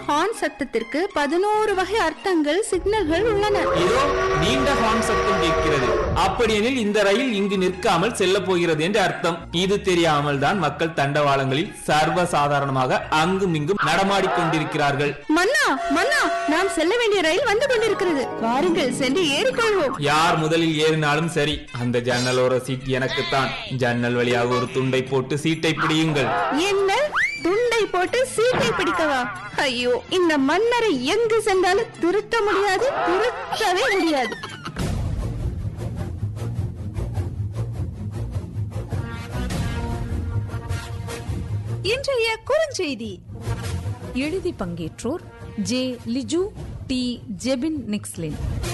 horn சத்தத்திற்கு பதினோரு வகை அர்த்தங்கள் சிக்னல்கள் உள்ளன இதோ நீண்ட ஹார்ன் சத்தம் கேட்கிறது அப்படியெனில் இந்த ரயில் இங்கு நிற்காமல் செல்ல போகிறது என்று அர்த்தம் இது தெரியாமல் தான் மக்கள் தண்டவாளங்களில் சர்வ சாதாரணமாக அங்கும் இங்கும் நடமாடிக் கொண்டிருக்கிறார்கள் மன்னா மன்னா நாம் செல்ல வேண்டிய ரயில் வந்து கொண்டிருக்கிறது வாருங்கள் சென்று ஏறிக்கொள்வோம் யார் முதலில் ஏறினாலும் சரி அந்த ஜன்னலோர சீட் எனக்குத்தான் ஜன்னல் வழியாக ஒரு துண்டை போட்டு சீட்டை பிடியுங்கள் என்ன துண்டை போட்டு சீட்டை பிடிக்கவா ஐயோ இந்த மன்னரை எங்கு சென்றாலும் திருத்த முடியாது திருத்தவே முடியாது இன்றைய குறுஞ்செய்தி எழுதி பங்கேற்றோர் ஜே லிஜு டி ஜெபின் நிக்ஸ்லின்